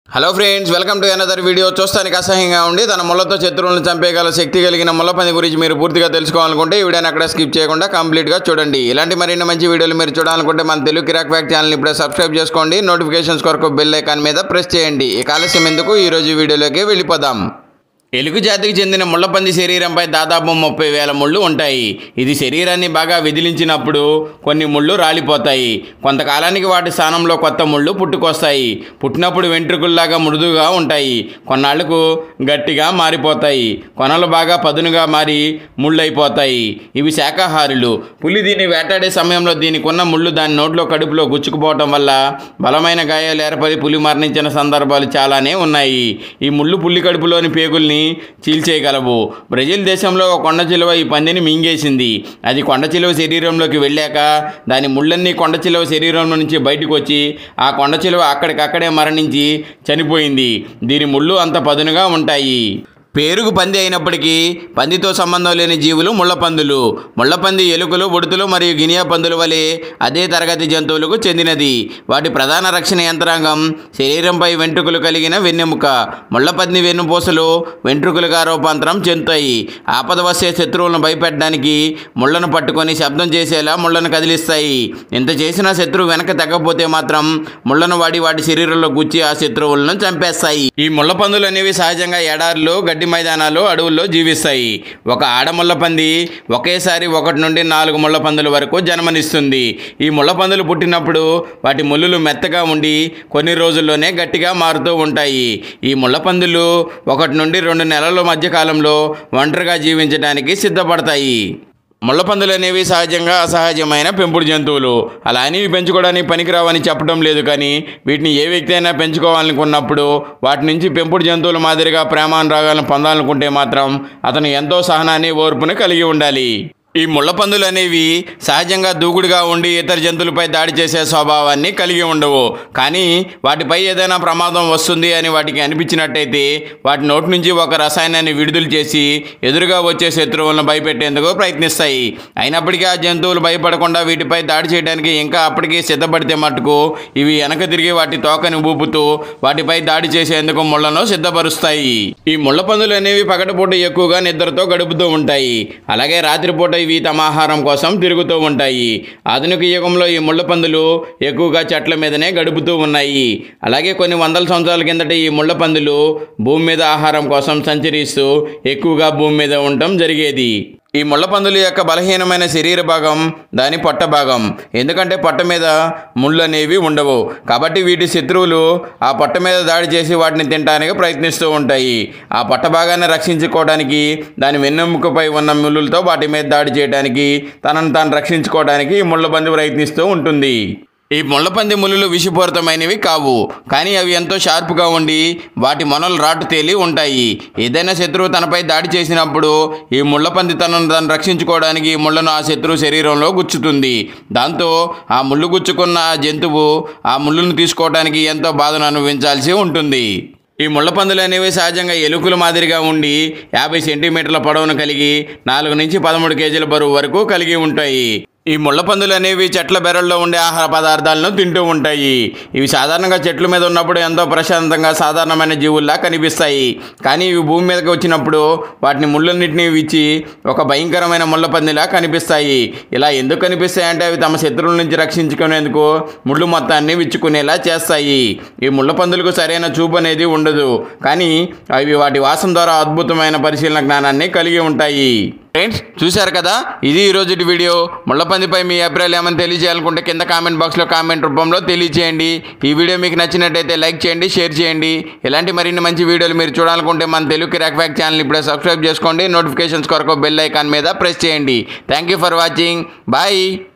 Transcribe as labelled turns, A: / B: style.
A: hello friends welcome to another video చూస్తానికి అసహ్యంగా ఉండి తన ముళ్ళతో శత్రువులను చంపేయగల శక్తి కలిగిన ముళ్ళపని గురించి మీరు పూర్తిగా తెలుసుకోవాలనుకుంటే ఈ వీడియోని అక్కడ స్కిప్ చేయకుండా కంప్లీట్గా చూడండి ఇలాంటి మరిన్ని మంచి వీడియోలు మీరు చూడాలనుకుంటే మన తెలుగు కిరాక్ ఫ్యాక్ ఛానల్ని ఇప్పుడే సబ్స్క్రైబ్ చేసుకోండి నోటిఫికేషన్స్ కొరకు బెల్ ఐకాన్ మీద ప్రెస్ చేయండి ఈ ఆలస్యం ఎందుకు ఈ రోజు వీడియోలోకి వెళ్ళిపోదాం ఎలుగు జాతికి చెందిన ముళ్ళపంది శరీరంపై దాదాపు ముప్పై వేల ముళ్ళు ఉంటాయి ఇది శరీరాన్ని బాగా విదిలించినప్పుడు కొన్ని ముళ్ళు రాలిపోతాయి కొంతకాలానికి వాటి స్థానంలో కొత్త ముళ్ళు పుట్టుకొస్తాయి పుట్టినప్పుడు వెంట్రుకల్లాగా మృదువుగా ఉంటాయి కొన్నాళ్లకు గట్టిగా మారిపోతాయి కొనలు బాగా పదునుగా మారి ముళ్ళైపోతాయి ఇవి శాకాహారులు పులి దీన్ని వేటాడే సమయంలో దీనికి ఉన్న ముళ్ళు దాని నోట్లో కడుపులో గుచ్చుకుపోవటం వల్ల బలమైన గాయాలు ఏర్పడి పులి మరణించిన సందర్భాలు చాలానే ఉన్నాయి ఈ ముళ్ళు పులి కడుపులోని పేగుల్ని చీల్చేయగలవు బ్రెజిల్ దేశంలో ఒక కొండ చిలువ ఈ పందిని మింగేసింది అది కొండ చిలువ శరీరంలోకి వెళ్ళాక దాని ముళ్ళన్నీ కొండ చిలువ శరీరంలో నుంచి బయటకు వచ్చి ఆ కొండ చిలువ అక్కడికక్కడే మరణించి చనిపోయింది దీని ముళ్ళు అంత పదునుగా ఉంటాయి పేరుకు పంది అయినప్పటికీ పందితో సంబంధం లేని జీవులు ముళ్ళపందులు ముళ్ళపంది ఎలుకలు ఉడుతులు మరియు గినియా పందుల వలె అదే తరగతి జంతువులకు చెందినది వాటి ప్రధాన రక్షణ యంత్రాంగం శరీరంపై వెంట్రుకలు కలిగిన వెన్నెముక ముళ్ళపంది వెన్నుపూసలు వెంట్రుకలుగా రూపాంతరం చెందుతాయి ఆపద వచ్చే శత్రువులను భయపెట్టడానికి ముళ్ళను పట్టుకొని శబ్దం చేసేలా ముళ్ళను కదిలిస్తాయి ఇంత చేసినా శత్రువు వెనక తగ్గకపోతే మాత్రం ముళ్ళను వాడి వాటి శరీరంలో గుచ్చి ఆ శత్రువులను చంపేస్తాయి ఈ ముళ్ళపందులు అనేవి సహజంగా ఎడారులు గడ్డి మైదానాలు అడవుల్లో జీవిస్తాయి ఒక ఆడ ముళ్ళపంది ఒకేసారి ఒకటి నుండి నాలుగు ముళ్ళపందుల వరకు జన్మనిస్తుంది ఈ ముళ్ళపందులు పుట్టినప్పుడు వాటి ముళ్ళులు మెత్తగా ఉండి కొన్ని రోజుల్లోనే గట్టిగా మారుతూ ఉంటాయి ఈ ముళ్ళపందులు ఒకటి నుండి రెండు నెలల మధ్య కాలంలో ఒంటరిగా జీవించడానికి సిద్ధపడతాయి ముళ్ళపందులు అనేవి సహజంగా అసహజమైన పెంపుడు జంతువులు అలా అని ఇవి పెంచుకోవడానికి పనికిరావని చెప్పడం లేదు కానీ వీటిని ఏ వ్యక్తి అయినా పెంచుకోవాలనుకున్నప్పుడు వాటి నుంచి పెంపుడు జంతువుల మాదిరిగా ప్రేమానురాగాలను పొందాలనుకుంటే మాత్రం అతను ఎంతో సహనాన్ని ఓర్పుని కలిగి ఉండాలి ఈ ముళ్ళపందులు అనేవి సహజంగా దూకుడుగా ఉండి ఇతర జంతువులపై దాడి చేసే స్వభావాన్ని కలిగి ఉండవు కానీ వాటిపై ఏదైనా ప్రమాదం వస్తుంది అని వాటికి అనిపించినట్టయితే వాటి నోటి నుంచి ఒక రసాయనాన్ని విడుదల చేసి ఎదురుగా వచ్చే శత్రువులను భయపెట్టేందుకు ప్రయత్నిస్తాయి అయినప్పటికీ ఆ జంతువులు భయపడకుండా వీటిపై దాడి చేయడానికి ఇంకా అప్పటికీ సిద్ధపడితే మటుకు ఇవి వెనక తిరిగి వాటి తోకని ఊపుతూ వాటిపై దాడి చేసేందుకు ముళ్లను సిద్ధపరుస్తాయి ఈ ముళ్ళపందులు అనేవి పగటిపూట ఎక్కువగా నిద్రతో గడుపుతూ ఉంటాయి అలాగే రాత్రిపూట ఇవి తమ ఆహారం కోసం తిరుగుతూ ఉంటాయి ఆధునిక యుగంలో ఈ ముళ్ళపందులు ఎక్కువగా చెట్ల మీదనే గడుపుతూ ఉన్నాయి అలాగే కొన్ని వందల సంవత్సరాల కిందట ఈ ముళ్ళపందులు భూమి మీద ఆహారం కోసం సంచరిస్తూ ఎక్కువగా భూమి మీద ఉండటం జరిగేది ఈ ముళ్ళపందుల యొక్క బలహీనమైన శరీర భాగం దాని పొట్ట భాగం ఎందుకంటే పొట్ట మీద ముళ్ళు అనేవి ఉండవు కాబట్టి వీటి శత్రువులు ఆ పొట్ట మీద దాడి చేసి వాటిని తినడానికి ప్రయత్నిస్తూ ఉంటాయి ఆ పొట్ట భాగాన్ని రక్షించుకోవడానికి దాని వెన్నెముకపై ఉన్న ముళ్ళులతో వాటి మీద దాడి చేయడానికి తనను తాను రక్షించుకోవడానికి ఈ ముళ్ళపంది ప్రయత్నిస్తూ ఉంటుంది ఈ ముళ్ళపంది ముళ్ళు విషపూరితమైనవి కావు కానీ అవి ఎంతో షార్ప్గా ఉండి వాటి మొనలు రాటు తేలి ఉంటాయి ఏదైనా శత్రువు తనపై దాడి చేసినప్పుడు ఈ ముళ్ళపంది తనను తను రక్షించుకోవడానికి ఈ ముళ్ళను ఆ శత్రువు శరీరంలో గుచ్చుతుంది దాంతో ఆ ముళ్ళు గుచ్చుకున్న ఆ జంతువు ఆ ముళ్ళును తీసుకోవడానికి ఎంతో బాధను అనుభవించాల్సి ఉంటుంది ఈ ముళ్ళపందులు అనేవి సహజంగా ఎలుకల మాదిరిగా ఉండి యాభై సెంటీమీటర్ల పొడవును కలిగి నాలుగు నుంచి పదమూడు కేజీల బరువు వరకు కలిగి ఉంటాయి ఈ ముళ్ళపందులు అనేవి చెట్ల బెరల్లో ఉండే ఆహార పదార్థాలను తింటూ ఉంటాయి ఇవి సాధారణంగా చెట్ల మీద ఉన్నప్పుడు ఎంతో ప్రశాంతంగా సాధారణమైన జీవుల్లా కనిపిస్తాయి కానీ ఇవి భూమి మీదకి వచ్చినప్పుడు వాటిని ముళ్ళన్నింటినీ విచ్చి ఒక భయంకరమైన ముళ్ళపందిలా కనిపిస్తాయి ఇలా ఎందుకు కనిపిస్తాయి అంటే అవి తమ శత్రువుల నుంచి రక్షించుకునేందుకు ముళ్ళు మొత్తాన్ని విచ్చుకునేలా చేస్తాయి ఈ ముళ్ళపందులకు సరైన చూపు అనేది ఉండదు కానీ అవి వాటి వాసన ద్వారా అద్భుతమైన పరిశీలన జ్ఞానాన్ని కలిగి ఉంటాయి ఫ్రెండ్స్ చూశారు కదా ఇది ఈ రోజు వీడియో ముళ్ళపందిపై మీ అభిప్రాయాలు ఏమైనా తెలియజేయాలనుకుంటే కింద కామెంట్ బాక్స్లో కామెంట్ రూపంలో తెలియజేయండి ఈ వీడియో మీకు నచ్చినట్టయితే లైక్ చేయండి షేర్ చేయండి ఇలాంటి మరిన్ని మంచి వీడియోలు మీరు చూడాలనుకుంటే మన తెలుగు కిరాక్ ఫ్యాక్ ఛానల్ ఇప్పుడే సబ్స్క్రైబ్ చేసుకోండి నోటిఫికేషన్స్ కొరకు బెల్ ఐకాన్ మీద ప్రెస్ చేయండి thank you for watching bye